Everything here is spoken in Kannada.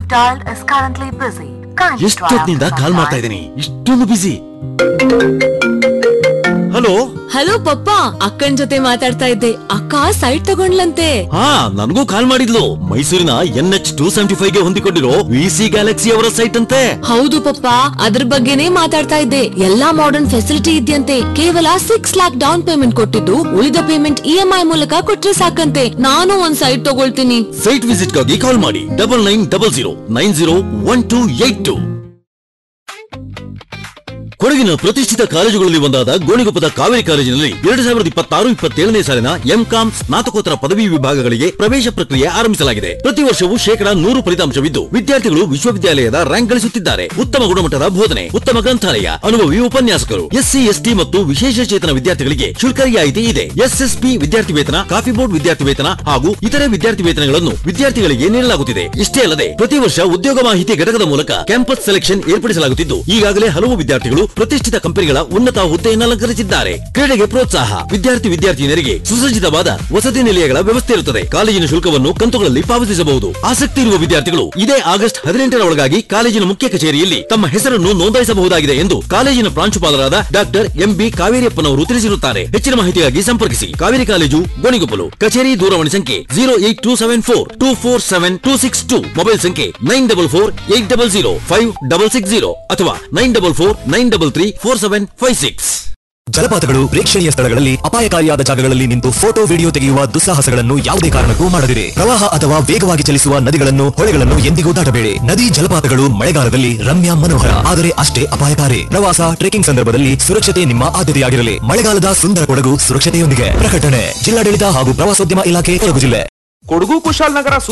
you've dialed is currently busy. Kindly try ಎಷ್ಟೊತ್ತಿನಿಂದ after call some ಮಾಡ್ತಾ time. ಇದ್ದೀನಿ ಇಷ್ಟೊಂದು ಬಿಸಿ ಹಲೋ ಹಲೋ ಪಪ್ಪ ಅಕ್ಕನ್ ಜೊತೆ ಮಾತಾಡ್ತಾ ಇದ್ದೆ ಅಕ್ಕ ಸೈಟ್ ತಗೊಂಡ್ಲಂತೆ ಹಾ ನನಗೂ ಕಾಲ್ ಮಾಡಿದ್ಲು ಮೈಸೂರಿನ N H two seventy five ಗೆ ಹೊಂದಿಕೊಂಡಿರೋ ವಿ ಸಿ ಗ್ಯಾಲಕ್ಸಿ ಅವರ ಸೈಟ್ ಅಂತೆ ಹೌದು ಪಪ್ಪ ಅದ್ರ ಬಗ್ಗೆನೇ ಮಾತಾಡ್ತಾ ಇದ್ದೆ ಎಲ್ಲಾ ಮಾಡರ್ನ್ ಫೆಸಿಲಿಟಿ ಇದೆಯಂತೆ ಕೇವಲ ಸಿಕ್ಸ್ ಲ್ಯಾಕ್ ಡೌನ್ ಪೇಮೆಂಟ್ ಕೊಟ್ಟಿದ್ದು ಉಳಿದ ಪೇಮೆಂಟ್ ಇ ಎಂ ಐ ಮೂಲಕ ಕೊಟ್ರೆ ಸಾಕಂತೆ ನಾನು ಒಂದ್ ಸೈಟ್ ತಗೊಳ್ತೀನಿ ಸೈಟ್ ವಿಸಿಟ್ ಗಾಗಿ ಕಾಲ್ ಮಾಡಿ double nine double zero nine zero one two eight two ಕೊಡಗಿನ ಪ್ರತಿಷ್ಠಿತ ಕಾಲೇಜುಗಳಲ್ಲಿ ಒಂದಾದ ಗೋಣಿಗೊಪ್ಪದ ಕಾವೇರಿ ಕಾಲೇಜಿನಲ್ಲಿ ಎರಡು ಸಾವಿರದ ಇಪ್ಪತ್ತಾರು ಇಪ್ಪತ್ತೇಳನೇ ಸಾಲಿನ ಎಂಕಾಂ ಸ್ನಾತಕೋತ್ತರ ಪದವಿ ವಿಭಾಗಗಳಿಗೆ ಪ್ರವೇಶ ಪ್ರಕ್ರಿಯೆ ಆರಂಭಿಸಲಾಗಿದೆ ಪ್ರತಿ ವರ್ಷವೂ ಶೇಕಡಾ ನೂರು ಫಲಿತಾಂಶವಿದ್ದು ವಿದ್ಯಾರ್ಥಿಗಳು ವಿಶ್ವವಿದ್ಯಾಲಯದ ರ್ಯಾಂಕ್ ಗಳಿಸುತ್ತಿದ್ದಾರೆ ಉತ್ತಮ ಗುಣಮಟ್ಟದ ಬೋಧನೆ ಉತ್ತಮ ಗ್ರಂಥಾಲಯ ಅನುಭವಿ ಉಪನ್ಯಾಸಕರು ಎಸ್ಸಿ ಎಸ್ಟಿ ಮತ್ತು ವಿಶೇಷ ಚೇತನ ವಿದ್ಯಾರ್ಥಿಗಳಿಗೆ ಶುಲ್ಕ ರಿಯಾಯಿತಿ ಇದೆ ಎಸ್ಎಸ್ಪಿ ವಿದ್ಯಾರ್ಥಿ ವೇತನ ಕಾಫಿ ಬೋರ್ಡ್ ವಿದ್ಯಾರ್ಥಿ ವೇತನ ಹಾಗೂ ಇತರೆ ವಿದ್ಯಾರ್ಥಿ ವೇತನಗಳನ್ನು ವಿದ್ಯಾರ್ಥಿಗಳಿಗೆ ನೀಡಲಾಗುತ್ತಿದೆ ಇಷ್ಟೇ ಅಲ್ಲದೆ ಪ್ರತಿ ವರ್ಷ ಉದ್ಯೋಗ ಮಾಹಿತಿ ಘಟಕದ ಮೂಲಕ ಕ್ಯಾಂಪಸ್ ಸೆಲೆಕ್ಷನ್ ಏರ್ಪಡಿಸಲಾಗುತ್ತಿದ್ದು ಈಗಾಗಲೇ ಹಲವು ವಿದ್ಯಾರ್ಥಿಗಳು ಪ್ರತಿಷ್ಠಿತ ಕಂಪನಿಗಳ ಉನ್ನತ ಹುದ್ದೆಯನ್ನು ಅಲಂಕರಿಸಿದ್ದಾರೆ ಕ್ರೀಡೆಗೆ ಪ್ರೋತ್ಸಾಹ ವಿದ್ಯಾರ್ಥಿ ವಿದ್ಯಾರ್ಥಿನಿಯರಿಗೆ ಸುಸಜ್ಜಿತವಾದ ವಸತಿ ನಿಲಯಗಳ ವ್ಯವಸ್ಥೆ ಇರುತ್ತದೆ ಕಾಲೇಜಿನ ಶುಲ್ಕವನ್ನು ಕಂತುಗಳಲ್ಲಿ ಪಾವತಿಸಬಹುದು ಆಸಕ್ತಿ ಇರುವ ವಿದ್ಯಾರ್ಥಿಗಳು ಇದೇ ಆಗಸ್ಟ್ ಹದಿನೆಂಟರ ಒಳಗಾಗಿ ಕಾಲೇಜಿನ ಮುಖ್ಯ ಕಚೇರಿಯಲ್ಲಿ ತಮ್ಮ ಹೆಸರನ್ನು ನೋಂದಾಯಿಸಬಹುದಾಗಿದೆ ಎಂದು ಕಾಲೇಜಿನ ಪ್ರಾಂಶುಪಾಲರಾದ ಡಾಕ್ಟರ್ ಎಂಬಿ ಕಾವೇರಿಯಪ್ಪನವರು ತಿಳಿಸಿರುತ್ತಾರೆ ಹೆಚ್ಚಿನ ಮಾಹಿತಿಗಾಗಿ ಸಂಪರ್ಕಿಸಿ ಕಾವೇರಿ ಕಾಲೇಜು ಗೋಣಿಗೊಪ್ಪಲು ಕಚೇರಿ ದೂರವಾಣಿ ಸಂಖ್ಯೆ zero eight two seven four two four seven two six two mobile ಸಂಖ್ಯೆ nine double four eight double zero five double six zero ಅಥವಾ nine double four nine double three four seven five six ಜಲಪಾತಗಳು ಪ್ರೇಕ್ಷಣೀಯ ಸ್ಥಳಗಳಲ್ಲಿ ಅಪಾಯಕಾರಿಯಾದ ಜಾಗಗಳಲ್ಲಿ ನಿಂತು ಫೋಟೋ ವಿಡಿಯೋ ತೆಗೆಯುವ ದುಸ್ಸಾಹಸಗಳನ್ನು ಯಾವುದೇ ಕಾರಣಕ್ಕೂ ಮಾಡದಿರಿ ಪ್ರವಾಹ ಅಥವಾ ವೇಗವಾಗಿ ಚಲಿಸುವ ನದಿಗಳನ್ನು ಹೊಳೆಗಳನ್ನು ಎಂದಿಗೂ ದಾಟಬೇಡಿ ನದಿ ಜಲಪಾತಗಳು ಮಳೆಗಾಲದಲ್ಲಿ ರಮ್ಯ ಮನೋಹರ ಆದರೆ ಅಷ್ಟೇ ಅಪಾಯಕಾರಿ ಪ್ರವಾಸ ಟ್ರೆಕಿಂಗ್ ಸಂದರ್ಭದಲ್ಲಿ ಸುರಕ್ಷತೆ ನಿಮ್ಮ ಆದ್ಯತೆಯಾಗಿರಲಿ ಮಳೆಗಾಲದ ಸುಂದರ ಕೊಡಗು ಸುರಕ್ಷತೆಯೊಂದಿಗೆ ಪ್ರಕಟಣೆ ಜಿಲ್ಲಾಡಳಿತ ಹಾಗೂ ಪ್ರವಾಸೋದ್ಯಮ ಇಲಾಖೆ ಕೊಡಗು ಜಿಲ್ಲೆ ಕೊಡಗು ಕುಶಾಲನಗರ